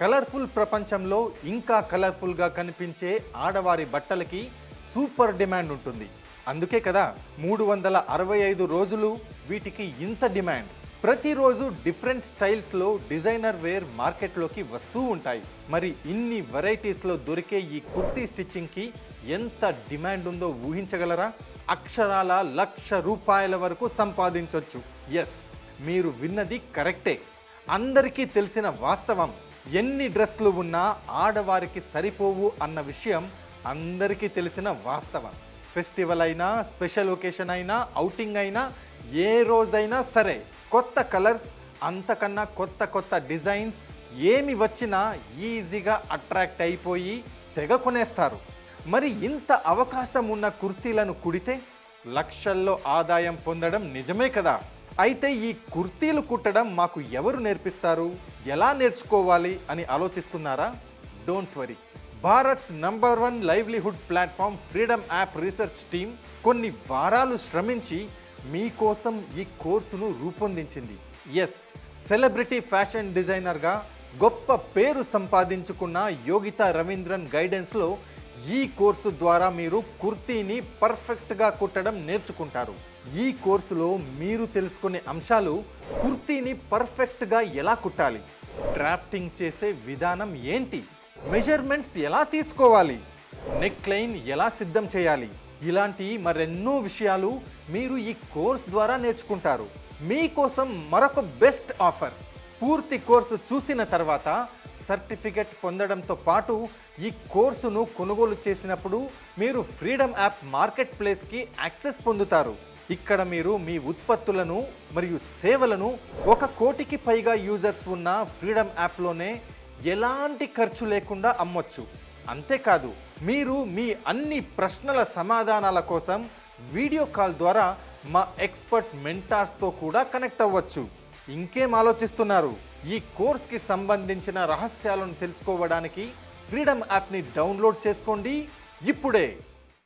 colourful ప్రపంచంలో ఇంకా కలర్ఫుల్గా కనిపించే ఆడవారి బట్టలకి సూపర్ డిమాండ్ ఉంటుంది అందుకే కదా మూడు వందల అరవై ఐదు రోజులు వీటికి ఇంత డిమాండ్ ప్రతిరోజు డిఫరెంట్ స్టైల్స్లో డిజైనర్ వేర్ మార్కెట్లోకి వస్తూ ఉంటాయి మరి ఇన్ని వెరైటీస్లో దొరికే ఈ కుర్తీ స్టిచ్చింగ్కి ఎంత డిమాండ్ ఉందో ఊహించగలరా అక్షరాల లక్ష రూపాయల వరకు సంపాదించవచ్చు ఎస్ మీరు విన్నది కరెక్టే అందరికీ తెలిసిన వాస్తవం ఎన్ని డ్రెస్లు ఉన్నా ఆడవారికి సరిపోవు అన్న విషయం అందరికీ తెలిసిన వాస్తవం ఫెస్టివల్ అయినా స్పెషల్ ఒకేషన్ అయినా అవుటింగ్ అయినా ఏ రోజైనా సరే కొత్త కలర్స్ అంతకన్నా కొత్త కొత్త డిజైన్స్ ఏమి వచ్చినా ఈజీగా అట్రాక్ట్ అయిపోయి తెగ కొనేస్తారు మరి ఇంత అవకాశం ఉన్న కుర్తీలను కుడితే లక్షల్లో ఆదాయం పొందడం నిజమే కదా అయితే ఈ కుర్తీలు కుట్టడం మాకు ఎవరు నేర్పిస్తారు ఎలా నేర్చుకోవాలి అని ఆలోచిస్తున్నారా don't worry Bharat's number one livelihood platform freedom app research team కొన్ని వారాలు శ్రమించి మీకోసం ఈ కోర్సును రూపొందించింది ఎస్ సెలబ్రిటీ ఫ్యాషన్ డిజైనర్గా గొప్ప పేరు సంపాదించుకున్న యోగిత రవీంద్రన్ గైడెన్స్లో ఈ కోర్సు ద్వారా మీరు కుర్తీని పర్ఫెక్ట్గా కుట్టడం నేర్చుకుంటారు ఈ కోర్సులో మీరు తెలుసుకునే అంశాలు కుర్తీని పర్ఫెక్ట్గా ఎలా కుట్టాలి డ్రాఫ్టింగ్ చేసే విధానం ఏంటి మెజర్మెంట్స్ ఎలా తీసుకోవాలి నెక్ లైన్ ఎలా సిద్ధం చేయాలి ఇలాంటి మరెన్నో విషయాలు మీరు ఈ కోర్స్ ద్వారా నేర్చుకుంటారు మీకోసం మరొక బెస్ట్ ఆఫర్ పూర్తి కోర్సు చూసిన తర్వాత సర్టిఫికెట్ పొందడంతో పాటు ఈ కోర్సును కొనుగోలు చేసినప్పుడు మీరు ఫ్రీడమ్ యాప్ మార్కెట్ ప్లేస్కి యాక్సెస్ పొందుతారు ఇక్కడ మీరు మీ ఉత్పత్తులను మరియు సేవలను ఒక కోటికి పైగా యూజర్స్ ఉన్న ఫ్రీడమ్ యాప్లోనే ఎలాంటి ఖర్చు లేకుండా అమ్మొచ్చు అంతేకాదు మీరు మీ అన్ని ప్రశ్నల సమాధానాల కోసం వీడియో కాల్ ద్వారా మా ఎక్స్పర్ట్ మెంటార్స్తో కూడా కనెక్ట్ అవ్వచ్చు ఇంకేం ఆలోచిస్తున్నారు ఈ కోర్స్కి సంబంధించిన రహస్యాలను తెలుసుకోవడానికి ఫ్రీడమ్ యాప్ని డౌన్లోడ్ చేసుకోండి ఇప్పుడే